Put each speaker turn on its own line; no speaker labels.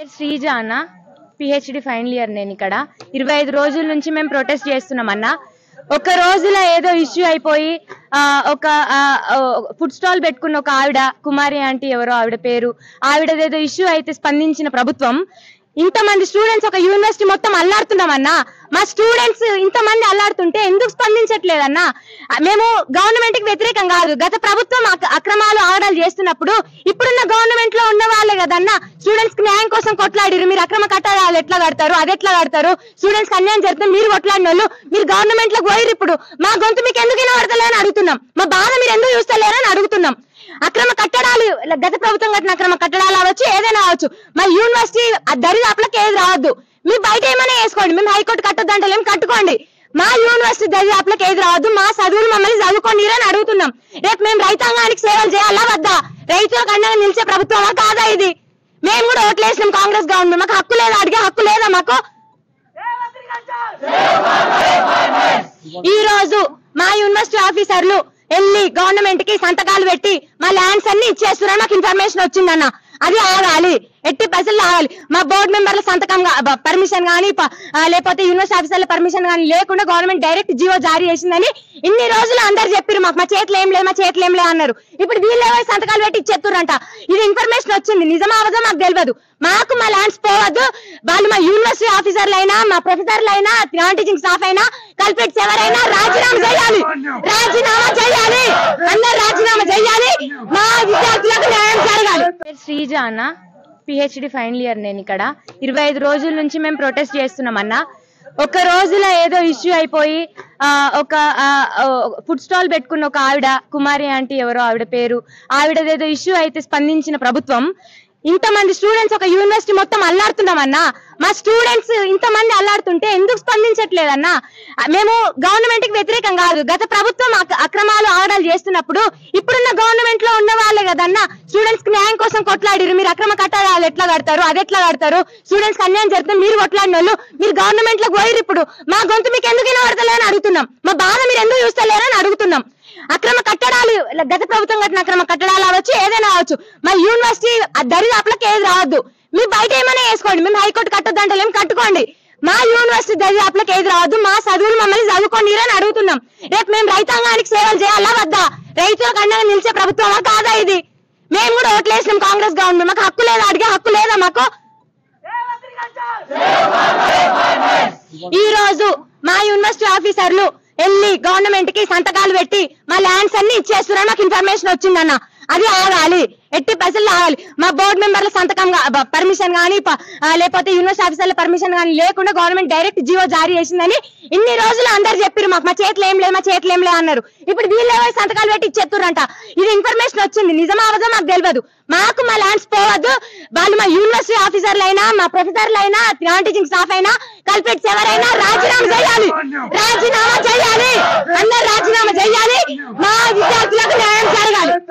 పేరు శ్రీజ అన్న PhD final year నేను ఇక్కడ ఇరవై ఐదు రోజుల నుంచి మేము ప్రొటెస్ట్ చేస్తున్నాం అన్న ఒక రోజులో ఏదో ఇష్యూ అయిపోయి ఆ, ఒక ఫుడ్ స్టాల్ పెట్టుకున్న ఒక ఆవిడ కుమారి ఆంటీ ఎవరో ఆవిడ పేరు ఆవిడదేదో ఇష్యూ అయితే స్పందించిన ప్రభుత్వం ఇంతమంది స్టూడెంట్స్ ఒక యూనివర్సిటీ మొత్తం అల్లాడుతున్నామన్నా మా స్టూడెంట్స్ ఇంతమంది అల్లాడుతుంటే ఎందుకు స్పందించట్లేదన్నా మేము గవర్నమెంట్ కి వ్యతిరేకం కాదు గత ప్రభుత్వం అక- అక్రమాలు ఆగడాలు చేస్తున్నప్పుడు ఇప్పుడున్న గవర్నమెంట్ లో ఉన్న వాళ్ళే కదన్నా స్టూడెంట్స్ కి న్యాయం కోసం కొట్లాడిరు మీరు అక్రమ కట్టడాలు ఎట్లా కడతారు అది ఎట్లా కడతారు స్టూడెంట్స్ కి అన్యాయం జరిగితే మీరు కొట్లాడిన వాళ్ళు మీరు గవర్నమెంట్ లో పోయిరు ఇప్పుడు మా గొంతు మీకు ఎందుకు వినబడతలేరని అడుగుతున్నాం మా బాధ మీరు ఎందుకు చూస్తలేరని అడుగుతున్నాం అక్రమ కట్టడాలు గత ప్రభుత్వం కట్టిన అక్రమ కట్టడాలు అవ్వచ్చు ఏదైనా అవ్వచ్చు మా యూనివర్సిటీ ఆ దరిదాపులకు ఏది రావద్దు మీరు బయట ఏమైనా వేసుకోండి మేము హైకోర్టు కట్టొద్దు అంటలేం కట్టుకోండి మా యూనివర్సిటీ దరిదాపులకు ఏది రావద్దు మా చదువులు మమ్మల్ని చదువుకోండి అని అడుగుతున్నాం రేపు మేము రైతాంగానికి సేవలు చేయాలా వద్దా రైతులకు అండగా నిలిచే ప్రభుత్వమా కాదా ఇది మేము కూడా ఓట్లేసినాం కాంగ్రెస్ గవర్నమెంట్ మాకు హక్కు లేదా అడిగే హక్కు లేదా మాకు ఈ రోజు మా యూనివర్సిటీ ఆఫీసర్లు వెళ్ళి గవర్నమెంట్ కి సంతకాలు పెట్టి మా ల్యాండ్స్ అన్ని ఇచ్చేస్తున్నారు మాకు ఇన్ఫర్మేషన్ వచ్చిందన్న అది ఆగాలి ఎట్టి పైసలు ఆగాలి మా బోర్డు మెంబర్ల సంతకం పర్మిషన్ కానీ లేకపోతే యూనివర్సిటీ ఆఫీసర్ల పర్మిషన్ కానీ లేకుండా గవర్నమెంట్ డైరెక్ట్ జీవో జారీ చేసిందని ఇన్ని రోజులు అందరు చెప్పారు మాకు మా చేతులు ఏం లేదు మా చేతులు ఏం లేదు అన్నారు ఇప్పుడు వీళ్ళే పోయి సంతకాలు పెట్టి ఇచ్చేస్తురంట ఇది ఇన్ఫర్మేషన్ వచ్చింది నిజమా అవదో మాకు తెలియదు మాకు మా ల్యాండ్స్ పోవద్దు వాళ్ళు మా యూనివర్సిటీ ఆఫీసర్లు అయినా మా ప్రొఫెసర్లు అయినా నాన్ టీచింగ్ స్టాఫ్ అయినా కల్పెట్స్ ఎవరైనా రాజీనామా చేయాలి రాజీనామా చేయాలి అందరు రాజీనామా చేయాలి మా విద్యార్థులకు న్యాయం జరగాలి పేరు శ్రీజ అన్న పిహెచ్డి ఫైనల్ ఇయర్ నేను ఇక్కడ ఇరవై ఐదు రోజుల నుంచి మేము ప్రొటెస్ట్ చేస్తున్నాం అన్న ఒక రోజులో ఏదో ఇష్యూ అయిపోయి ఆ, ఒక ఫుడ్ స్టాల్ పెట్టుకున్న ఒక ఆవిడ కుమారి ఆంటీ ఎవరో ఆవిడ పేరు ఆవిడదేదో ఇష్యూ అయితే స్పందించిన ప్రభుత్వం ఇంతమంది స్టూడెంట్స్ ఒక యూనివర్సిటీ మొత్తం అల్లాడుతున్నామన్నా మా స్టూడెంట్స్ ఇంతమంది అల్లాడుతుంటే ఎందుకు స్పందించట్లేదన్నా మేము గవర్నమెంట్ కి వ్యతిరేకం కాదు గత ప్రభుత్వం అక- అక్రమాలు ఆగడాలు చేస్తున్నప్పుడు ఇప్పుడున్న గవర్నమెంట్ లో ఉన్న వాళ్ళే కదన్నా స్టూడెంట్స్ కి న్యాయం కోసం కొట్లాడిరు మీరు అక్రమ కట్టడాలు ఎట్లా కడతారు అది ఎట్లా కడతారు స్టూడెంట్స్ కి అన్యాయం జరిగితే మీరు కొట్లాడిన వాళ్ళు మీరు గవర్నమెంట్ లో పోయిరు ఇప్పుడు మా గొంతు మీకు ఎందుకు వినబడతలేరని అడుగుతున్నాం మా బాధ మీరు ఎందుకు చూస్తలేరని అడుగుతున్నాం అక్రమ కట్టడాలు గత ప్రభుత్వం కట్టిన అక్రమ కట్టడాలు అవ్వచ్చు ఏదైనా అవ్వచ్చు మా యూనివర్సిటీ ఆ దరిదాపులకు ఏది రావద్దు మీరు బయట ఏమైనా వేసుకోండి మేము హైకోర్టు కట్టొద్దు అంటలేం కట్టుకోండి మా యూనివర్సిటీ దరిదాపులకు ఏది రావద్దు మా చదువులు మమ్మల్ని చదువుకోండి అని అడుగుతున్నాం రేపు మేము రైతాంగానికి సేవలు చేయాలా వద్దా రైతులకు అండగా నిలిచే ప్రభుత్వమా కాదా ఇది మేము కూడా ఓట్లేసినాం కాంగ్రెస్ గవర్నమెంట్ మాకు హక్కు లేదా అడిగే హక్కు లేదా మాకు ఈ రోజు మా యూనివర్సిటీ ఆఫీసర్లు వెళ్ళి గవర్నమెంట్ కి సంతకాలు పెట్టి మా ల్యాండ్స్ అన్ని ఇచ్చేస్తున్నారు మాకు ఇన్ఫర్మేషన్ వచ్చిందన్న అది ఆగాలి ఎట్టి పైసలు ఆగాలి మా బోర్డు మెంబర్ల సంతకం పర్మిషన్ కానీ లేకపోతే యూనివర్సిటీ ఆఫీసర్ల పర్మిషన్ కానీ లేకుండా గవర్నమెంట్ డైరెక్ట్ జీవో జారీ చేసిందని ఇన్ని రోజులు అందరు చెప్పారు మాకు మా చేతులు ఏం లేదు మా చేతులు ఏం లేదు అన్నారు ఇప్పుడు వీళ్ళే పోయి సంతకాలు పెట్టి ఇచ్చేస్తురంట ఇది ఇన్ఫర్మేషన్ వచ్చింది నిజమా అవదో మాకు తెలియదు మాకు మా ల్యాండ్స్ పోవద్దు వాళ్ళు మా యూనివర్సిటీ ఆఫీసర్లు అయినా మా ప్రొఫెసర్లు అయినా నాన్ టీచింగ్ స్టాఫ్ అయినా కల్పెట్స్ ఎవరైనా రాజీనామా చేయాలి రాజీనామా చేయాలి అందరు రాజీనామా చేయాలి మా విద్యార్థులకు న్యాయం జరగాలి